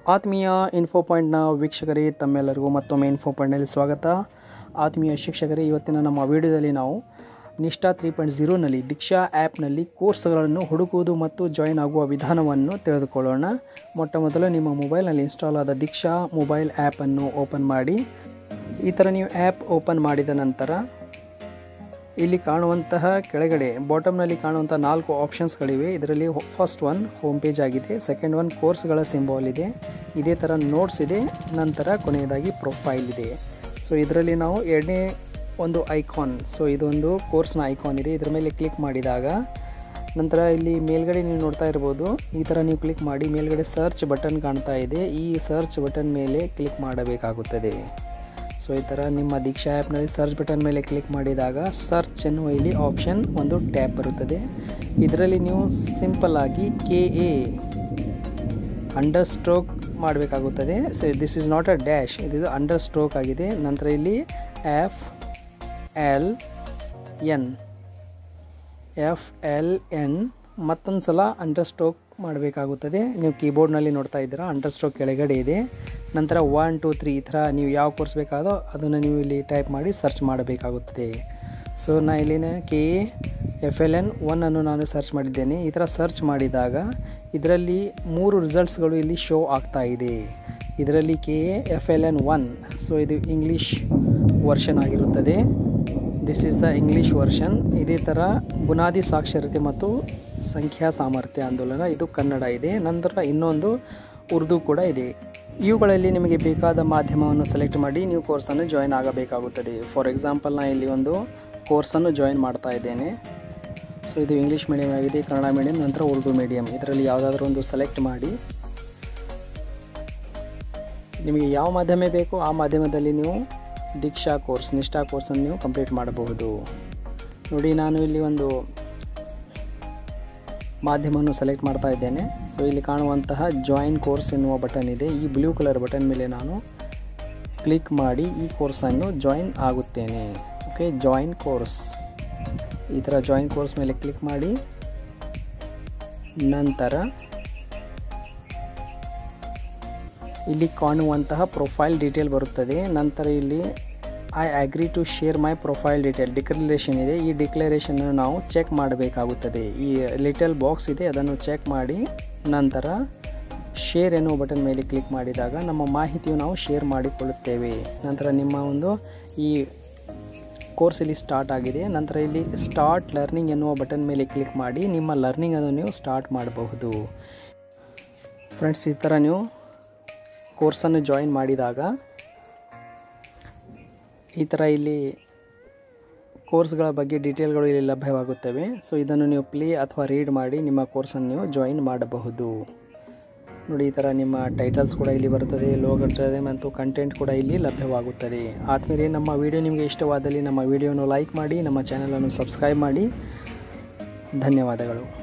ಆತ್ಮೀಯ ಇನ್ಫೋ ಪಾಯಿಂಟ್ನ ವೀಕ್ಷಕರೇ ತಮ್ಮೆಲ್ಲರಿಗೂ ಮತ್ತೊಮ್ಮೆ ಇನ್ಫೋ ಪಾಯಿಂಟ್ನಲ್ಲಿ ಸ್ವಾಗತ ಆತ್ಮೀಯ ಶಿಕ್ಷಕರೇ ಇವತ್ತಿನ ನಮ್ಮ ವಿಡಿಯೋದಲ್ಲಿ ನಾವು ನಿಷ್ಠಾ ತ್ರೀ ಪಾಯಿಂಟ್ ಝೀರೋನಲ್ಲಿ ದೀಕ್ಷಾ ಆ್ಯಪ್ನಲ್ಲಿ ಕೋರ್ಸ್ಗಳನ್ನು ಹುಡುಕುವುದು ಮತ್ತು ಜಾಯಿನ್ ಆಗುವ ವಿಧಾನವನ್ನು ತಿಳಿದುಕೊಳ್ಳೋಣ ಮೊಟ್ಟ ಮೊದಲು ನಿಮ್ಮ ಮೊಬೈಲ್ನಲ್ಲಿ ಇನ್ಸ್ಟಾಲ್ ಆದ ದೀಕ್ಷಾ ಮೊಬೈಲ್ ಆ್ಯಪನ್ನು ಓಪನ್ ಮಾಡಿ ಈ ಥರ ನೀವು ಆ್ಯಪ್ ಓಪನ್ ಮಾಡಿದ ನಂತರ ಇಲ್ಲಿ ಕಾಣುವಂತಹ ಕೆಳಗಡೆ ಬಾಟಮ್ನಲ್ಲಿ ಕಾಣುವಂಥ ನಾಲ್ಕು ಆಪ್ಷನ್ಸ್ಗಳಿವೆ ಇದರಲ್ಲಿ ಫಸ್ಟ್ ಒನ್ ಹೋಮ್ ಪೇಜ್ ಆಗಿದೆ ಸೆಕೆಂಡ್ ಒನ್ ಕೋರ್ಸ್ಗಳ ಸಿಂಬಾಲ್ ಇದೆ ಇದೇ ಥರ ನೋಟ್ಸ್ ಇದೆ ನಂತರ ಕೊನೆಯದಾಗಿ ಪ್ರೊಫೈಲ್ ಇದೆ ಸೊ ಇದರಲ್ಲಿ ನಾವು ಎರಡನೇ ಒಂದು ಐಕಾನ್ ಸೊ ಇದೊಂದು ಕೋರ್ಸ್ನ ಐಕಾನ್ ಇದೆ ಇದರ ಮೇಲೆ ಕ್ಲಿಕ್ ಮಾಡಿದಾಗ ನಂತರ ಇಲ್ಲಿ ಮೇಲ್ಗಡೆ ನೀವು ನೋಡ್ತಾ ಇರ್ಬೋದು ಈ ಥರ ನೀವು ಕ್ಲಿಕ್ ಮಾಡಿ ಮೇಲ್ಗಡೆ ಸರ್ಚ್ ಬಟನ್ ಕಾಣ್ತಾ ಇದೆ ಈ ಸರ್ಚ್ ಬಟನ್ ಮೇಲೆ ಕ್ಲಿಕ್ ಮಾಡಬೇಕಾಗುತ್ತದೆ ಸೊ ಈ ಥರ ನಿಮ್ಮ ದೀಕ್ಷಾ ಆ್ಯಪ್ನಲ್ಲಿ ಸರ್ಚ್ ಬಟನ್ ಮೇಲೆ ಕ್ಲಿಕ್ ಮಾಡಿದಾಗ ಸರ್ಚ್ ಎನ್ನುವ ಇಲ್ಲಿ ಆಪ್ಷನ್ ಒಂದು ಟ್ಯಾಬ್ ಬರುತ್ತದೆ ಇದರಲ್ಲಿ ನೀವು ಸಿಂಪಲ್ ಆಗಿ ಕೆ ಎ ಅಂಡರ್ ಸ್ಟ್ರೋಕ್ ಮಾಡಬೇಕಾಗುತ್ತದೆ so this is not a dash ಇದು ಅಂಡರ್ ಸ್ಟ್ರೋಕ್ ಆಗಿದೆ ನಂತರ ಇಲ್ಲಿ F L N F L N ಮತ್ತೊಂದು ಸಲ ಅಂಡರ್ ಸ್ಟ್ರೋಕ್ ಮಾಡಬೇಕಾಗುತ್ತದೆ ನೀವು ಕೀಬೋರ್ಡ್ನಲ್ಲಿ ನೋಡ್ತಾ ಇದ್ದೀರಾ ಅಂಡರ್ ಸ್ಟ್ರೋಕ್ ಕೆಳಗಡೆ ಇದೆ ನಂತರ ಒನ್ ಟು ತ್ರೀ ಈ ಥರ ನೀವು ಯಾವ ಕೋರ್ಸ್ ಬೇಕಾದೋ ಅದನ್ನು ನೀವು ಇಲ್ಲಿ ಟೈಪ್ ಮಾಡಿ ಸರ್ಚ್ ಮಾಡಬೇಕಾಗುತ್ತದೆ ಸೊ ನಾ ಇಲ್ಲಿನ ಕೆ ಎಫ್ ಎಲ್ ಎನ್ ಒನ್ನನ್ನು ನಾನು ಸರ್ಚ್ ಮಾಡಿದ್ದೇನೆ ಈ ಥರ ಸರ್ಚ್ ಮಾಡಿದಾಗ ಇದರಲ್ಲಿ ಮೂರು ರಿಸಲ್ಟ್ಸ್ಗಳು ಇಲ್ಲಿ ಶೋ ಆಗ್ತಾ ಇದೆ ಇದರಲ್ಲಿ K A F L N one so ಇದು ಇಂಗ್ಲೀಷ್ ವರ್ಷನ್ ಆಗಿರುತ್ತದೆ this is the English version ಇದೇ ಥರ ಬುನಾದಿ ಸಾಕ್ಷರತೆ ಮತ್ತು ಸಂಖ್ಯಾ ಸಾಮರ್ಥ್ಯ ಆಂದೋಲನ ಇದು ಕನ್ನಡ ಇದೆ ನಂತರ ಇನ್ನೊಂದು ಉರ್ದು ಕೂಡ ಇದೆ ಇವುಗಳಲ್ಲಿ ನಿಮಗೆ ಬೇಕಾದ ಮಾಧ್ಯಮವನ್ನು ಸೆಲೆಕ್ಟ್ ಮಾಡಿ ನೀವು ಕೋರ್ಸನ್ನು ಜಾಯಿನ್ ಆಗಬೇಕಾಗುತ್ತದೆ ಫಾರ್ ಎಕ್ಸಾಂಪಲ್ ನಾನು ಇಲ್ಲಿ ಒಂದು ಕೋರ್ಸನ್ನು ಜಾಯಿನ್ ಮಾಡ್ತಾ ಇದ್ದೇನೆ ಸೊ ಇದು ಇಂಗ್ಲೀಷ್ ಮೀಡಿಯಮ್ ಆಗಿದೆ ಕನ್ನಡ ಮೀಡಿಯಮ್ ನಂತರ ಉರ್ದು ಮೀಡಿಯಮ್ ಇದರಲ್ಲಿ ಯಾವುದಾದ್ರೂ ಒಂದು ಸೆಲೆಕ್ಟ್ ಮಾಡಿ ನಿಮಗೆ ಯಾವ ಮಾಧ್ಯಮ ಬೇಕು ಆ ಮಾಧ್ಯಮದಲ್ಲಿ ನೀವು ದೀಕ್ಷಾ ಕೋರ್ಸ್ ನಿಷ್ಠಾ ಕೋರ್ಸನ್ನು ನೀವು ಕಂಪ್ಲೀಟ್ ಮಾಡಬಹುದು ನೋಡಿ ನಾನು ಇಲ್ಲಿ ಒಂದು ಮಾಧ್ಯಮವನ್ನು ಸೆಲೆಕ್ಟ್ ಮಾಡ್ತಾ ಇದ್ದೇನೆ ಸೊ ಇಲ್ಲಿ ಕಾಣುವಂತಹ ಜಾಯಿನ್ ಕೋರ್ಸ್ ಎನ್ನುವ ಬಟನ್ ಇದೆ ಈ ಬ್ಲೂ ಕಲರ್ ಬಟನ್ ಮೇಲೆ ನಾನು ಕ್ಲಿಕ್ ಮಾಡಿ ಈ ಕೋರ್ಸನ್ನು ಜಾಯಿನ್ ಆಗುತ್ತೇನೆ ಓಕೆ ಜಾಯಿನ್ ಕೋರ್ಸ್ ಈ ಥರ ಜಾಯಿನ್ ಕೋರ್ಸ್ ಮೇಲೆ ಕ್ಲಿಕ್ ಮಾಡಿ ನಂತರ ಇಲ್ಲಿ ಕಾಣುವಂತಹ ಪ್ರೊಫೈಲ್ ಡೀಟೇಲ್ ಬರುತ್ತದೆ ನಂತರ ಇಲ್ಲಿ I agree to share my profile detail declaration ಇದೆ ಈ ಡಿಕ್ಲರೇಷನನ್ನು ನಾವು ಚೆಕ್ ಮಾಡಬೇಕಾಗುತ್ತದೆ ಈ ಲಿಟಲ್ ಬಾಕ್ಸ್ ಇದೆ ಅದನ್ನು ಚೆಕ್ ಮಾಡಿ ನಂತರ ಶೇರ್ ಎನ್ನುವ ಬಟನ್ ಮೇಲೆ ಕ್ಲಿಕ್ ಮಾಡಿದಾಗ ನಮ್ಮ ಮಾಹಿತಿಯು ನಾವು ಶೇರ್ ಮಾಡಿಕೊಳ್ಳುತ್ತೇವೆ ನಂತರ ನಿಮ್ಮ ಒಂದು ಈ ಕೋರ್ಸ್ ಇಲ್ಲಿ ಸ್ಟಾರ್ಟ್ ಆಗಿದೆ ನಂತರ ಇಲ್ಲಿ ಸ್ಟಾರ್ಟ್ ಲರ್ನಿಂಗ್ ಎನ್ನುವ ಬಟನ್ ಮೇಲೆ ಕ್ಲಿಕ್ ಮಾಡಿ ನಿಮ್ಮ ಲರ್ನಿಂಗನ್ನು ನೀವು ಸ್ಟಾರ್ಟ್ ಮಾಡಬಹುದು ಫ್ರೆಂಡ್ಸ್ ಈ ಥರ ನೀವು ಕೋರ್ಸನ್ನು ಜಾಯಿನ್ ಮಾಡಿದಾಗ ಈ ಥರ ಇಲ್ಲಿ ಕೋರ್ಸ್ಗಳ ಬಗ್ಗೆ ಡೀಟೇಲ್ಗಳು ಇಲ್ಲಿ ಲಭ್ಯವಾಗುತ್ತವೆ ಸೊ ಇದನ್ನು ನೀವು ಪ್ಲೇ ಅಥವಾ ರೀಡ್ ಮಾಡಿ ನಿಮ್ಮ ಕೋರ್ಸನ್ನು ನೀವು ಜಾಯಿನ್ ಮಾಡಬಹುದು ನೋಡಿ ಈ ಥರ ನಿಮ್ಮ ಟೈಟಲ್ಸ್ ಕೂಡ ಇಲ್ಲಿ ಬರುತ್ತದೆ ಲೋಗೋ ಇರ್ತದೆ ಮತ್ತು ಕಂಟೆಂಟ್ ಕೂಡ ಇಲ್ಲಿ ಲಭ್ಯವಾಗುತ್ತದೆ ಆದಮೇಲೆ ನಮ್ಮ ವಿಡಿಯೋ ನಿಮಗೆ ಇಷ್ಟವಾದಲ್ಲಿ ನಮ್ಮ ವಿಡಿಯೋನು ಲೈಕ್ ಮಾಡಿ ನಮ್ಮ ಚಾನಲನ್ನು ಸಬ್ಸ್ಕ್ರೈಬ್ ಮಾಡಿ ಧನ್ಯವಾದಗಳು